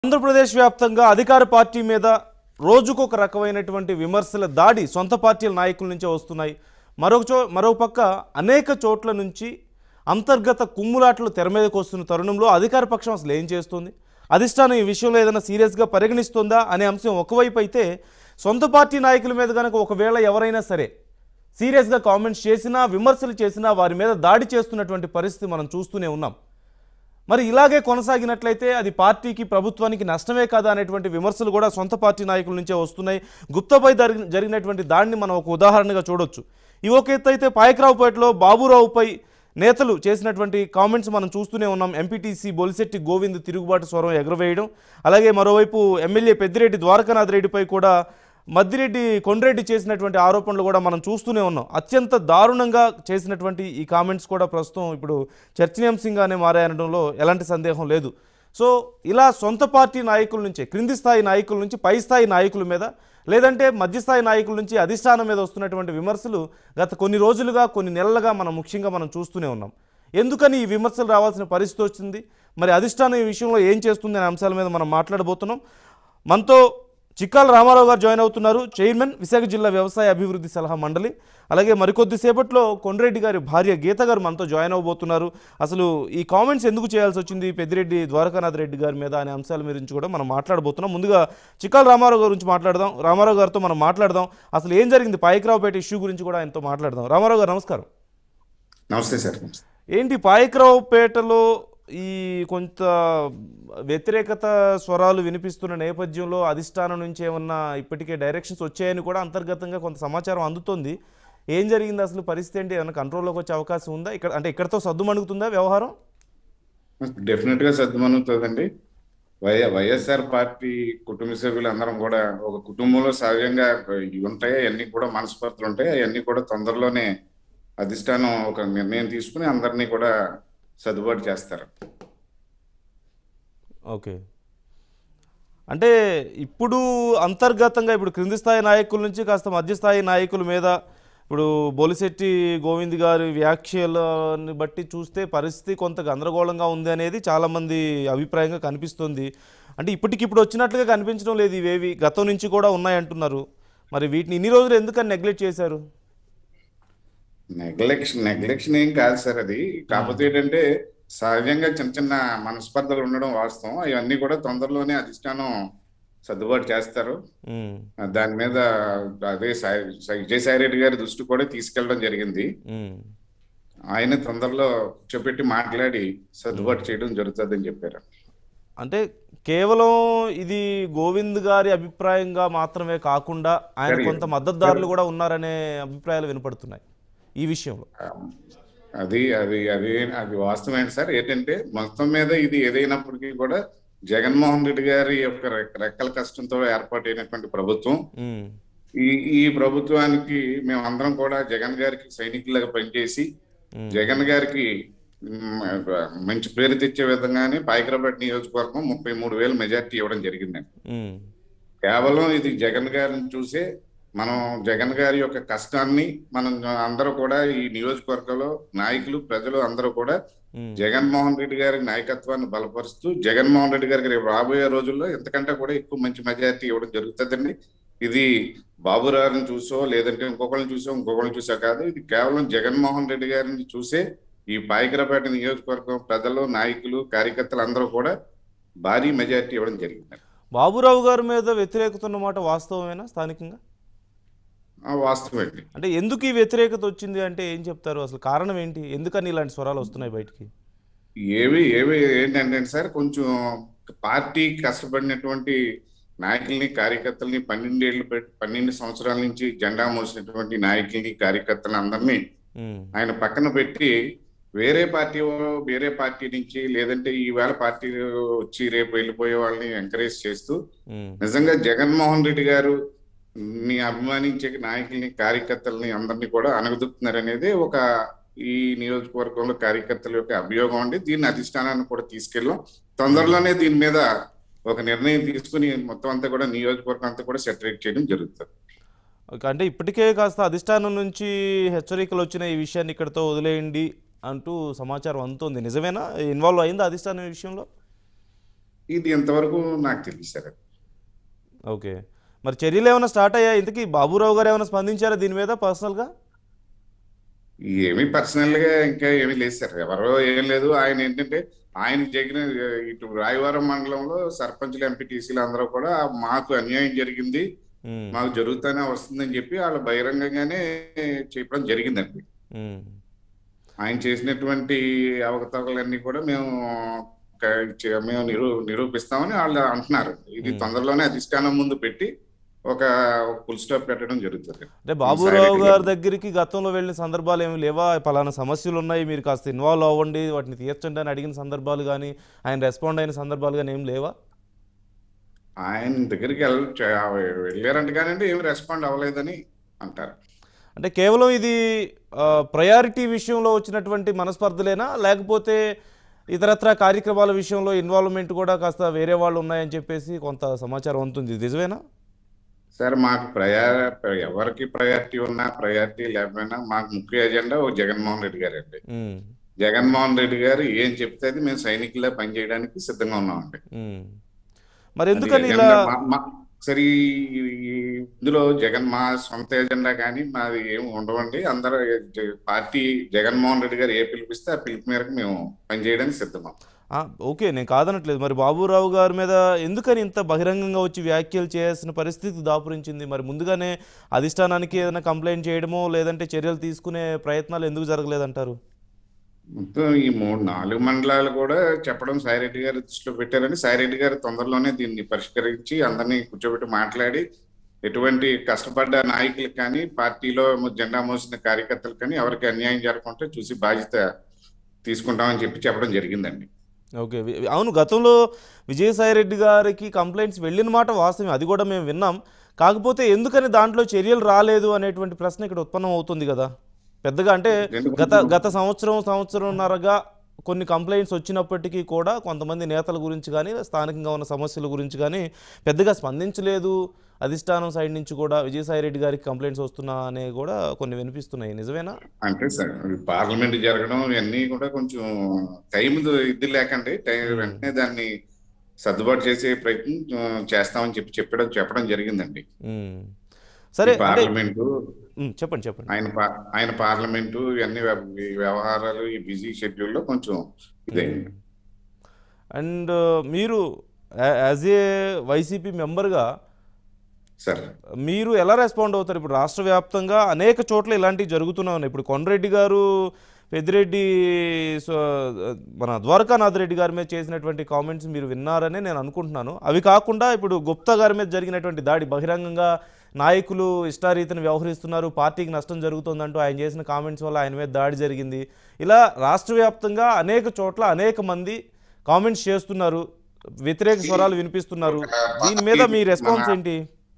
ఆంధ్రప్రదేశ్ వ్యాప్తంగా అధికార పార్టీ మీద రోజుకొక రకమైనటువంటి విమర్శల దాడి సొంత పార్టీల నాయకుల నుంచే వస్తున్నాయి మరొక చో మరోపక్క అనేక చోట్ల నుంచి అంతర్గత కుమ్ములాట్లు తెర మీదకు వస్తున్న తరుణంలో అధికార పక్షం అసలు ఏం చేస్తుంది అధిష్టానం ఈ విషయంలో ఏదైనా సీరియస్గా పరిగణిస్తుందా అనే అంశం ఒకవైపు అయితే సొంత పార్టీ నాయకుల మీద కనుక ఒకవేళ ఎవరైనా సరే సీరియస్గా కామెంట్స్ చేసినా విమర్శలు చేసినా వారి మీద దాడి చేస్తున్నటువంటి పరిస్థితి మనం చూస్తూనే ఉన్నాం మరి ఇలాగే కొనసాగినట్లయితే అది పార్టీకి ప్రభుత్వానికి నష్టమే కాదా అనేటువంటి విమర్శలు కూడా సొంత పార్టీ నాయకుల నుంచే వస్తున్నాయి గుప్తాపై జరిగి- జరిగినటువంటి దాడిని మనం ఒక ఉదాహరణగా చూడొచ్చు ఈ ఒక ఎత్తు అయితే పాయకరావుపేటలో బాబురావుపై నేతలు చేసినటువంటి కామెంట్స్ మనం చూస్తూనే ఉన్నాం ఎంపీటీసీ బొలిశెట్టి గోవింద్ తిరుగుబాటు స్వరం ఎగరవేయడం అలాగే మరోవైపు ఎమ్మెల్యే పెద్దిరెడ్డి ద్వారకానాథ్ రెడ్డిపై కూడా మద్దిరెడ్డి కొండ్రెడ్డి చేసినటువంటి ఆరోపణలు కూడా మనం చూస్తూనే ఉన్నాం అత్యంత దారుణంగా చేసినటువంటి ఈ కామెంట్స్ కూడా ప్రస్తుతం ఇప్పుడు చర్చనీయాంశంగానే మారాయనడంలో ఎలాంటి సందేహం లేదు సో ఇలా సొంత పార్టీ నాయకుల నుంచి క్రింది స్థాయి నాయకుల నుంచి పై స్థాయి నాయకుల మీద లేదంటే మధ్యస్థాయి నాయకుల నుంచి అధిష్టానం మీద వస్తున్నటువంటి విమర్శలు గత కొన్ని రోజులుగా కొన్ని నెలలుగా మనం ముఖ్యంగా మనం చూస్తూనే ఉన్నాం ఎందుకని ఈ విమర్శలు రావాల్సిన పరిస్థితి వచ్చింది మరి అధిష్టానం ఈ విషయంలో ఏం చేస్తుంది అనే అంశాల మీద మనం మాట్లాడబోతున్నాం మనతో చిక్కాల రామారావు గారు జాయిన్ అవుతున్నారు చైర్మన్ విశాఖ జిల్లా వ్యవసాయ అభివృద్ధి సలహా మండలి అలాగే మరికొద్ది సేపట్లో కొండ్రెడ్డి గారి భార్య గీత గారు మనతో జాయిన్ అవబోతున్నారు అసలు ఈ కామెంట్స్ ఎందుకు చేయాల్సి వచ్చింది పెద్దిరెడ్డి ద్వారకానాథ్ రెడ్డి గారి మీద అనే అంశాల గురించి కూడా మనం మాట్లాడబోతున్నాం ముందుగా చిక్కాల రామారావు గారి గురించి మాట్లాడదాం రామారావు గారితో మనం మాట్లాడదాం అసలు ఏం జరిగింది పాయకరావుపేట ఇష్యూ గురించి కూడా ఆయనతో మాట్లాడదాం రామారావు గారు నమస్కారం నమస్తే సార్ ఏంటి పాయకరావుపేటలో ఈ కొంత వ్యతిరేకత స్వరాలు వినిపిస్తున్న నేపథ్యంలో అధిష్టానం నుంచి ఏమన్నా ఇప్పటికే డైరెక్షన్స్ వచ్చాయని కూడా అంతర్గతంగా కొంత సమాచారం అందుతోంది ఏం జరిగింది అసలు పరిస్థితి ఏంటి ఏమైనా కంట్రోల్లోకి వచ్చే అవకాశం ఉందా ఇక్కడ అంటే ఇక్కడతో సద్దుమణుగుతుందా వ్యవహారం డెఫినెట్ గా సర్దుమనుగుతుందండి వై వైఎస్ఆర్ పార్టీ కుటుంబ సభ్యులు అందరం కూడా ఒక కుటుంబంలో సహజంగా ఇవి ఉంటాయి అవన్నీ కూడా మనస్పర్ధలు ఉంటాయి అవన్నీ కూడా తొందరలోనే అధిష్టానం ఒక నిర్ణయం తీసుకుని అందరినీ కూడా సర్దుబాటు చేస్తారు ఓకే అంటే ఇప్పుడు అంతర్గతంగా ఇప్పుడు క్రింది స్థాయి నాయకుల నుంచి కాస్త మధ్యస్థాయి నాయకుల మీద ఇప్పుడు బొలిశెట్టి గోవింద్ గారి వ్యాఖ్యలని బట్టి చూస్తే పరిస్థితి కొంత గందరగోళంగా ఉంది అనేది చాలామంది అభిప్రాయంగా కనిపిస్తుంది అంటే ఇప్పటికిప్పుడు వచ్చినట్లుగా కనిపించడం లేదు ఇవేవి గతం నుంచి కూడా ఉన్నాయంటున్నారు మరి వీటిని ఇన్ని రోజులు ఎందుకని నెగ్లెక్ట్ చేశారు నెగ్లెక్షన్ నెగ్లెక్షన్ ఏం కాదు సార్ అది కాకపోతే ఏంటంటే సహజంగా చిన్న చిన్న మనస్పర్ధలు ఉండడం వాస్తవం అవన్నీ కూడా తొందరలోనే అధిష్టానం సర్దుబాటు చేస్తారు ఉమ్, దాని మీద అదే సాయి సాయి విజయసాయి రెడ్డి గారి దృష్టి కూడా తీసుకెళ్ళడం జరిగింది ఉమ్. ఆయన తొందరలో కూర్చోపెట్టి మాట్లాడి సర్దుబాటు చేయడం జరుగుతుందని చెప్పారు అంటే కేవలం ఇది గోవింద్ గారి అభిప్రాయంగా మాత్రమే కాకుండా ఆయన సరే. కొంత మద్దతుదారులు కూడా ఉన్నారనే అభిప్రాయాలు వినపడుతున్నాయి ఈ విషయంలో అది అది అది అది వాస్తవం సార్ ఏంటంటే మొత్తం మీద ఇది ఏదైనప్పటికీ కూడా జగన్మోహన్ రెడ్డి గారి యొక్క రెక్క- రెక్కల కష్టంతో ఏర్పాటైనటువంటి ప్రభుత్వం ఉమ్, ఈ ఈ ప్రభుత్వానికి మేము అందరం కూడా జగన్ గారికి సైనికులుగా పనిచేసి ఉమ్, జగన్ గారికి మ్, మంచి పేరు తెచ్చే విధంగానే పాయకరాపేట నియోజకవర్గం ముప్పై మూడు వేల మెజార్టీ ఇవ్వడం జరిగిందండి ఉమ్, కేవలం ఇది జగన్ గారిని చూసే మనం జగన్ గారి యొక్క కష్టాన్ని మనం అందరూ కూడా ఈ నియోజకవర్గంలో నాయకులు ప్రజలు అందరూ కూడా ఉమ్, జగన్మోహన్ రెడ్డి గారి నాయకత్వాన్ని బలపరుస్తూ జగన్మోహన్ రెడ్డి గారికి రేపు రాబోయే రోజుల్లో ఎంతకంటే కూడా ఎక్కువ మంచి మెజారిటీ ఇవ్వడం జరుగుతుందండి ఇది బాబురావుని చూసో లేదంటే ఇంకొకరిని చూసో ఇంకొకరిని చూసో కాదు ఇది కేవలం జగన్మోహన్ రెడ్డి గారిని చూసే ఈ పాయకరపేట నియోజకవర్గం ప్రజలు నాయకులు కార్యకర్తలు అందరూ కూడా భారీ మెజారిటీ ఇవ్వడం జరిగింది బాబురావు గారి మీద వ్యతిరేకత ఉన్నమాట వాస్తవమేనా స్థానికంగా ఆ, వాస్తవమండి అంటే ఎందుకు ఈ వ్యతిరేకత వచ్చింది అంటే ఏం చెప్తారు అసలు కారణం ఏంటి ఎందుకని ఇలాంటి స్వరాలు వస్తున్నాయి బయటికి ఏవి ఏవి ఏంటంటే సార్ కొంచెం పార్టీ కష్టపడినటువంటి నాయకుల్ని కార్యకర్తల్ని పన్నెండేళ్ళు పెట్టి పన్నెండు సంవత్సరాల నుంచి జెండా మోసినటువంటి నాయకుల్ని కార్యకర్తలని అందరినీ ఉమ్, ఆయన పక్కన పెట్టి వేరే పార్టీ వా- వేరే పార్టీ నుంచి లేదంటే ఈవేళ పార్టీ వచ్చి రేపు వెళ్ళిపోయే వాళ్ళని ఎంకరేజ్ చేస్తూ ఉమ్, నిజంగా జగన్మోహన్ రెడ్డి గారు ని అభిమానించే నాయకుల్ని కార్యకర్తల్ని అందరినీ కూడా అనగదొక్కుతున్నారు అనేది ఒక ఈ నియోజకవర్గంలో కార్యకర్తల యొక్క అభియోగం అండి దీన్ని అధిష్టానాన్ని కూడా తీసుకెళ్ళాం తొందరలోనే దీని మీద ఒక నిర్ణయం తీసుకుని మొత్తం అంతా కూడా నియోజకవర్గం అంతా కూడా సెటరేట్ చేయడం జరుగుతుంది ఓకే, అంటే ఇప్పటికే కాస్త అధిష్టానం నుంచి హెచ్చరికలు వచ్చిన ఈ విషయాన్ని ఇక్కడితో వదిలేయండి అంటూ సమాచారం అందుతోంది నిజమేనా ఇన్వాల్వ్ అయిందా అధిష్టానం ఈ విషయంలో ఇది ఇంతవరకు నాకు తెలియదు సార్ ఓకే మరి చర్యలు ఏమైనా స్టార్ట్ అయ్యా ఇంతకీ బాబురావు గారు ఏమైనా స్పందించారా దీని మీద పర్సనల్గా ఏమీ పర్సనల్ గా ఇంకా ఏమీ లేదు సార్ ఎవరో ఏం లేదు ఆయన ఏంటంటే ఆయన జరిగిన ఇటు రాయవరం మండలంలో సర్పంచులు ఎంపీటీసీలు అందరూ కూడా మాకు అన్యాయం జరిగింది ఉమ్, మాకు జరుగుతూనే వస్తుందని చెప్పి వాళ్ళు బహిరంగంగానే చెప్పడం జరిగిందండి ఉమ్, ఆయన చేసినటువంటి అవకతవకలన్నీ కూడా మేము క- చే- మేము నిరూ నిరూపిస్తామని వాళ్ళు అంటున్నారు ఇది Hmm. తొందరలోనే అధిష్టానం ముందు పెట్టి ఒక ఫుల్ స్టాప్ పెట్టడం జరుగుతుంది అంటే బాబురావు గారి దగ్గరికి గతంలో వెళ్ళిన సందర్భాలు ఏమి లేవా పలానా సమస్యలు ఉన్నాయి మీరు కాస్త ఇన్వాల్వ్ అవ్వండి వాటిని తీర్చండి అని అడిగిన సందర్భాలు కానీ ఆయన రెస్పాండ్ అయిన సందర్భాలు కానీ ఏం లేవా ఆయన దగ్గరికి వెళ్ళ చ- వెళ్ళారంట కానండి ఏమి రెస్పాండ్ అవ్వలేదని అంటారు అంటే కేవలం ఇది ప్రయారిటీ విషయంలో వచ్చినటువంటి మనస్పర్ధలేనా లేకపోతే ఇతరత్ర కార్యక్రమాల విషయంలో ఇన్వాల్వ్మెంట్ కూడా కాస్త వేరే వాళ్ళు ఉన్నాయని చెప్పేసి కొంత సమాచారం ఉంటుంది ఇది నిజమేనా సార్ మాకు ప్రయా ఎవరికి ప్రయారిటీ ఉన్నా ప్రయారిటీ లేకపోయినా మాకు ముఖ్య ఎజెండా ఓ జగన్మోహన్ రెడ్డి గారు అండి ఉమ్, జగన్మోహన్ రెడ్డి గారు ఏం చెప్తే అది మేము సైనికుల్లా పనిచేయడానికి సిద్ధంగా ఉన్నామండి ఉమ్. మరి అది ఎందుకని ఇలా ఎజెండా మా- మా- సరే ఈ- ఈ- ఇందులో జగన్ మా సొంత ఎజెండా కానీ మాది ఏమి ఉండవండి అందరూ జ- పార్టీ జగన్మోహన్ రెడ్డి గారు ఏ పిలిపిస్తే ఆ పిలుపు మేరకు మేము పనిచేయడానికి సిద్ధమా ఆ, ఓకే నేను కాదనట్లేదు మరి బాబురావు గారి మీద ఎందుకని ఇంత బహిరంగంగా వచ్చి వ్యాఖ్యలు చేయాల్సిన పరిస్థితి దాపురించింది మరి ముందుగానే అధిష్టానానికి ఏదైనా కంప్లైంట్ చేయడమో లేదంటే చర్యలు తీసుకునే ప్రయత్నాలు ఎందుకు జరగలేదంటారు మొత్తం ఈ మూడు నాలుగు మండలాలు కూడా చెప్పడం సాయిరెడ్డి గారు దృష్టిలో పెట్టారని సాయిరెడ్డి గారు తొందరలోనే దీన్ని పరిష్కరించి అందరినీ కూర్చోబెట్టి మాట్లాడి ఎటువంటి కష్టపడ్డ నాయకులకు కానీ పార్టీలో జెండా మోసిన కార్యకర్తలకు కానీ ఎవరికి అన్యాయం జరగకుండా చూసి బాధ్యత తీసుకుంటామని చెప్పి చెప్పడం జరిగిందండి ఓకే వి- అవును గతంలో విజయసాయి రెడ్డి గారికి కంప్లైంట్స్ వెళ్ళిన మాట వాస్తవం అది కూడా మేము విన్నాం కాకపోతే ఎందుకని దాంట్లో చర్యలు రాలేదు అనేటువంటి ప్రశ్న ఇక్కడ ఉత్పన్నం అవుతుంది కదా పెద్దగా అంటే గత గత సంవత్సరం సంవత్సరంన్నరగా కొన్ని కంప్లైంట్స్ వచ్చినప్పటికీ కూడా కొంతమంది నేతల గురించి కానీ స్థానికంగా ఉన్న సమస్యల గురించి కానీ పెద్దగా స్పందించలేదు అధిష్టానం సైడ్ నుంచి కూడా విజయసాయి రెడ్డి గారికి కంప్లైంట్స్ వస్తున్నా అనే కూడా కొన్ని వినిపిస్తున్నాయి నిజమేనా అంటే సార్ పార్లమెంట్ జరగడం ఇవన్నీ కూడా కొంచెం టైం ఇది లేకండి టైం వెంటనే దాన్ని సర్దుబాటు చేసే ప్రయత్నం ఆ, చేస్తామని చెప్పి చెప్పడం చెప్పడం జరిగిందండి ఉమ్. సరే ఈ అంటే పార్లమెంటు ఉమ్, చెప్పండి చెప్పండి ఆయన పా- ఆయన పార్లమెంటు ఇవన్నీ వ్య- ఈ వ్యవహారాలు ఈ బిజీ షెడ్యూల్లో కొంచెం ఇదే అండ్ మీరు యాజ్ ఏ వైసీపీ మెంబర్గా సార్ మీరు ఎలా రెస్పాండ్ అవుతారు ఇప్పుడు రాష్ట్ర వ్యాప్తంగా అనేక చోట్ల ఇలాంటివి జరుగుతూనే ఉన్నాయి ఇప్పుడు కొండరెడ్డి గారు పెద్దిరెడ్డి సో- మన ద్వారకానాథ్ రెడ్డి గారి మీద చేసినటువంటి కామెంట్స్ మీరు విన్నారని నేను అనుకుంటున్నాను అవి కాకుండా ఇప్పుడు గుప్తా గారి మీద జరిగినటువంటి దాడి బహిరంగంగా నాయకులు ఇష్టారీతిని వ్యవహరిస్తున్నారు పార్టీకి నష్టం జరుగుతుందంటూ ఆయన చేసిన కామెంట్స్ వల్ల ఆయన మీద దాడి జరిగింది ఇలా రాష్ట్ర వ్యాప్తంగా అనేక చోట్ల అనేక మంది కామెంట్స్ చేస్తున్నారు వ్యతిరేక స్వరాలు వినిపిస్తున్నారు దీని మీద మీ రెస్పాన్స్ ఏంటి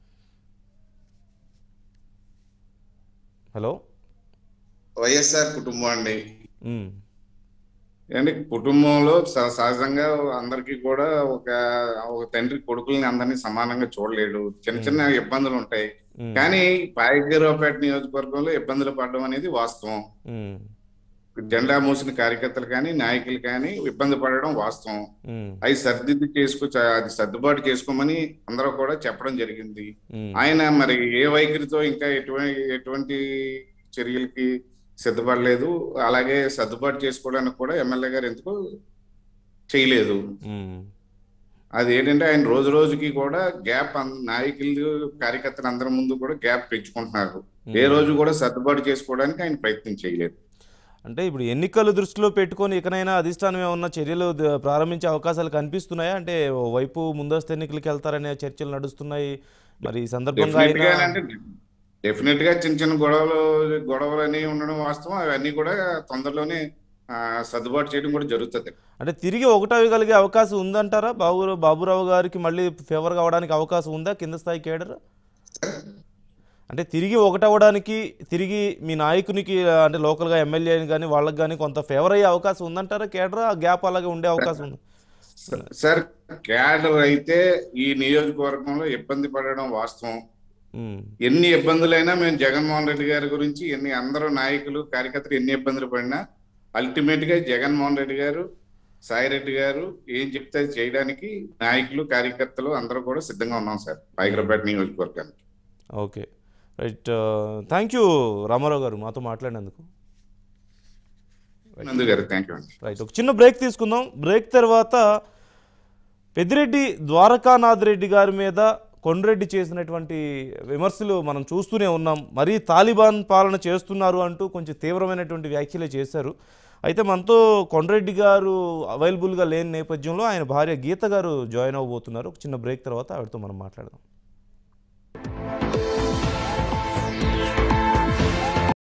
హలో వైఎస్ఆర్ కుటుంబం అండి ఉమ్, అంటే కుటుంబంలో స- సహజంగా అందరికీ కూడా ఒక ఒక తండ్రి కొడుకుల్ని అందరినీ సమానంగా చూడలేడు చిన్న చిన్న ఇబ్బందులు ఉంటాయి ఉమ్, కానీ పాయకరావుపేట నియోజకవర్గంలో ఇబ్బందులు పడడం అనేది వాస్తవం ఉమ్, జెండా మూసిన కార్యకర్తలు కానీ నాయకులు కానీ ఇబ్బంది పడడం వాస్తవం ఉమ్, అవి సర్దిద్దు చేసుకో అది సర్దుబాటు చేసుకోమని అందరూ కూడా చెప్పడం జరిగింది ఉమ్, ఆయన మరి ఏ వైఖరితో ఇంకా ఎటువంటి ఎటువంటి చర్యలకి సిద్ధపడలేదు అలాగే సర్దుబాటు చేసుకోవడానికి కూడా ఎమ్మెల్యే గారు ఎందుకు చేయలేదు ఉమ్, అది ఏంటంటే ఆయన రోజు రోజుకి కూడా గ్యాప్ నాయకులు కార్యకర్తలు అందరి ముందు కూడా గ్యాప్ పెంచుకుంటున్నారు ఏ రోజు కూడా సర్దుబాటు చేసుకోవడానికి ఆయన ప్రయత్నం చేయలేదు అంటే ఇప్పుడు ఎన్నికలు దృష్టిలో పెట్టుకొని ఇకనైనా అధిష్టానం ఏమన్నా చర్యలు ద- ప్రారంభించే అవకాశాలు కనిపిస్తున్నాయా అంటే వైపు ముందస్తు ఎన్నికలకు వెళ్తారనే చర్చలు నడుస్తున్నాయి మరి ఈ సందర్భంగా డెఫినెట్ గా అయినా అంటే డెఫినెట్ గా చిన్న చిన్న గొడవలు గొడవలు అనేవి ఉండడం వాస్తవం అవన్నీ కూడా తొందరలోనే ఆ, సర్దుబాటు చేయడం కూడా జరుగుతుంది అంటే తిరిగి ఒకటవగలిగే అవకాశం ఉందంటారా బాబు బాబురావు గారికి మళ్ళీ ఫేవర్ కావడానికి అవకాశం ఉందా కింద స్థాయి కేడర్ అంటే తిరిగి ఒకటవ్వడానికి తిరిగి మీ నాయకునికి ఆ, అంటే లోకల్గా ఎమ్మెల్యేని కానీ వాళ్ళకి కానీ కొంత ఫేవర్ అయ్యే అవకాశం ఉందంటారా కేడర్ ఆ గ్యాప్ అలాగే ఉండే అవకాశం ఉంది సార్ క్యాడర్ అయితే ఈ నియోజకవర్గంలో ఇబ్బంది పడడం వాస్తవం ఉమ్, ఎన్ని ఇబ్బందులైనా మేము జగన్మోహన్ రెడ్డి గారి గురించి ఎన్ని అందరూ నాయకులు కార్యకర్తలు ఎన్ని ఇబ్బందులు పడినా అల్టిమేట్ గా జగన్మోహన్ రెడ్డి గారు సాయిరెడ్డి గారు ఏం చెప్తే అది చేయడానికి నాయకులు కార్యకర్తలు అందరూ కూడా సిద్ధంగా ఉన్నాం సార్ పాయకరపేట నియోజకవర్గానికి okay right thank you Ramarao garu మాతో మాట్లాడినందుకు నందు గారు థ్యాంక్ యూ అండి రైట్ ఒక చిన్న బ్రేక్ తీసుకుందాం బ్రేక్ తర్వాత పెద్దిరెడ్డి ద్వారకానాథ్ రెడ్డి గారి మీద కొండ్రెడ్డి చేసినటువంటి విమర్శలు మనం చూస్తూనే ఉన్నాం మరీ తాలిబాన్ పాలన చేస్తున్నారు అంటూ కొంచెం తీవ్రమైనటువంటి వ్యాఖ్యలే చేశారు అయితే మనతో కొండ్రెడ్డి గారు అవైలబుల్గా లేని నేపథ్యంలో ఆయన భార్య గీత గారు జాయిన్ అవ్వబోతున్నారు ఒక చిన్న బ్రేక్ తర్వాత ఆవిడతో మనం మాట్లాడదాం